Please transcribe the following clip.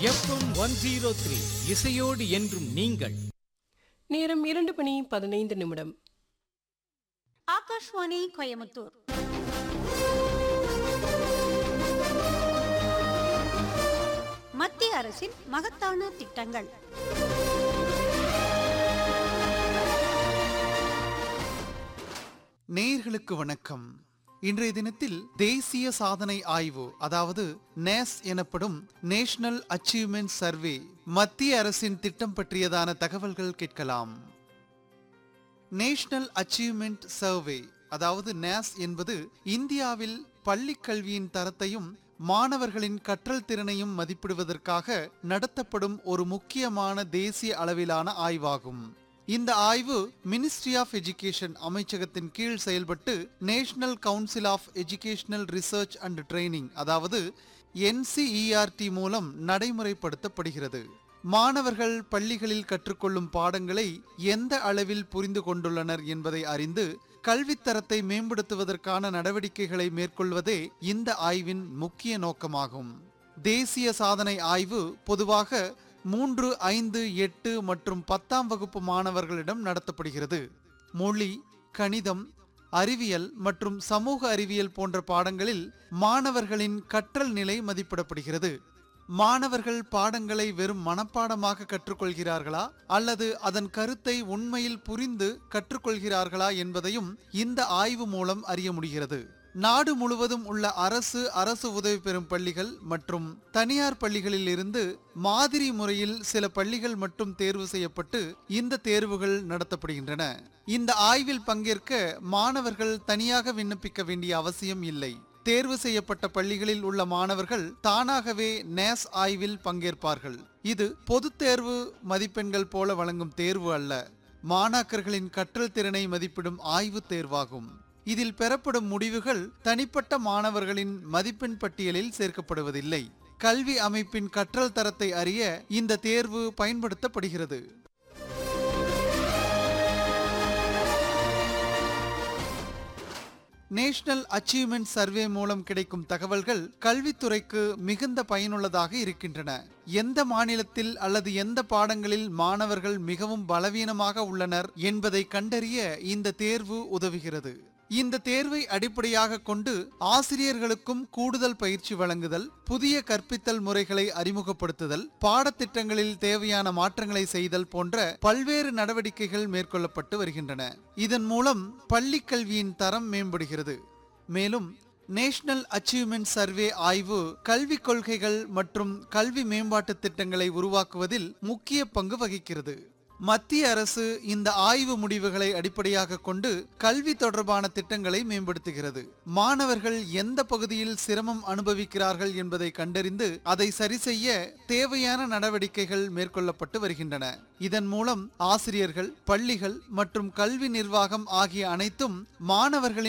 FM one zero three இசையோடு என்றும் நீங்கள் நேரம் இரண்டு மணி பதினைந்து நிமிடம் ஆகாஷ்வாணி கோயமுத்தூர் மத்திய அரசின் மகத்தான திட்டங்கள் நேயர்களுக்கு வணக்கம் இன்றைய தினத்தில் தேசிய சாதனை ஆய்வு அதாவது நேஸ் எனப்படும் நேஷனல் அச்சீவ்மெண்ட் சர்வே மத்திய அரசின் திட்டம் பற்றியதான தகவல்கள் கேட்கலாம் நேஷனல் அச்சீவ்மெண்ட் சர்வே அதாவது நேஸ் என்பது இந்தியாவில் பள்ளிக் கல்வியின் தரத்தையும் மாணவர்களின் கற்றல் திறனையும் மதிப்பிடுவதற்காக நடத்தப்படும் ஒரு முக்கியமான தேசிய அளவிலான ஆய்வாகும் இந்த ஆய்வு மினிஸ்ட்ரி ஆஃப் எஜுகேஷன் அமைச்சகத்தின் கீழ் செயல்பட்டு national council of educational research and training அதாவது என்சிஇஆர்டி மூலம் நடைமுறைப்படுத்தப்படுகிறது மாணவர்கள் பள்ளிகளில் கற்றுக்கொள்ளும் பாடங்களை எந்த அளவில் புரிந்து கொண்டுள்ளனர் என்பதை அறிந்து கல்வித்தரத்தை மேம்படுத்துவதற்கான நடவடிக்கைகளை மேற்கொள்வதே இந்த ஆய்வின் முக்கிய நோக்கமாகும் தேசிய சாதனை ஆய்வு பொதுவாக மூன்று ஐந்து எட்டு மற்றும் பத்தாம் வகுப்பு மாணவர்களிடம் நடத்தப்படுகிறது மொழி கணிதம் அறிவியல் மற்றும் சமூக அறிவியல் போன்ற பாடங்களில் மாணவர்களின் கற்றல் நிலை மதிப்பிடப்படுகிறது மாணவர்கள் பாடங்களை வெறும் மனப்பாடமாக கற்றுக்கொள்கிறார்களா அல்லது அதன் கருத்தை உண்மையில் புரிந்து கற்றுக்கொள்கிறார்களா என்பதையும் இந்த ஆய்வு மூலம் அறிய முடிகிறது நாடு முழுவதும் உள்ள அரசு அரசு உதவி பெறும் பள்ளிகள் மற்றும் தனியார் பள்ளிகளில் இருந்து மாதிரி முறையில் சில பள்ளிகள் மட்டும் தேர்வு செய்யப்பட்டு இந்த தேர்வுகள் நடத்தப்படுகின்றன இந்த ஆய்வில் பங்கேற்க மாணவர்கள் தனியாக விண்ணப்பிக்க வேண்டிய அவசியம் இல்லை தேர்வு செய்யப்பட்ட பள்ளிகளில் உள்ள மாணவர்கள் தானாகவே நேஸ் ஆய்வில் பங்கேற்பார்கள் இது பொதுத் தேர்வு மதிப்பெண்கள் போல வழங்கும் தேர்வு அல்ல மாணாக்கர்களின் கற்றல் திறனை மதிப்பிடும் ஆய்வு தேர்வாகும் இதில் பெறப்படும் முடிவுகள் தனிப்பட்ட மாணவர்களின் மதிப்பெண் பட்டியலில் சேர்க்கப்படுவதில்லை கல்வி அமைப்பின் கற்றல் தரத்தை அறிய இந்த தேர்வு பயன்படுத்தப்படுகிறது நேஷனல் அச்சீவ்மெண்ட் சர்வே மூலம் கிடைக்கும் தகவல்கள் கல்வித்துறைக்கு மிகுந்த பயனுள்ளதாக இருக்கின்றன எந்த மாநிலத்தில் அல்லது எந்த பாடங்களில் மாணவர்கள் மிகவும் பலவீனமாக உள்ளனர் என்பதை கண்டறிய இந்த தேர்வு உதவுகிறது இந்த தேர்வை அடிப்படையாக கொண்டு ஆசிரியர்களுக்கும் கூடுதல் பயிற்சி வழங்குதல் புதிய கற்பித்தல் முறைகளை அறிமுகப்படுத்துதல் பாடத்திட்டங்களில் தேவையான மாற்றங்களை செய்தல் போன்ற பல்வேறு நடவடிக்கைகள் மேற்கொள்ளப்பட்டு வருகின்றன இதன் மூலம் பள்ளிக் கல்வியின் தரம் மேம்படுகிறது மேலும் நேஷனல் அச்சீவ்மெண்ட் சர்வே ஆய்வு கல்விக் கொள்கைகள் மற்றும் கல்வி மேம்பாட்டு திட்டங்களை உருவாக்குவதில் முக்கிய பங்கு வகிக்கிறது மத்திய அரசு இந்த ஆய்வு முடிவுகளை அடிப்படையாக கொண்டு கல்வி தொடர்பான திட்டங்களை மேம்படுத்துகிறது மாணவர்கள் எந்த பகுதியில் சிரமம் அனுபவிக்கிறார்கள் என்பதை கண்டறிந்து அதை சரி செய்ய தேவையான நடவடிக்கைகள் மேற்கொள்ளப்பட்டு வருகின்றன இதன் மூலம் ஆசிரியர்கள் பள்ளிகள் மற்றும் கல்வி நிர்வாகம் ஆகிய அனைத்தும் மாணவர்களின்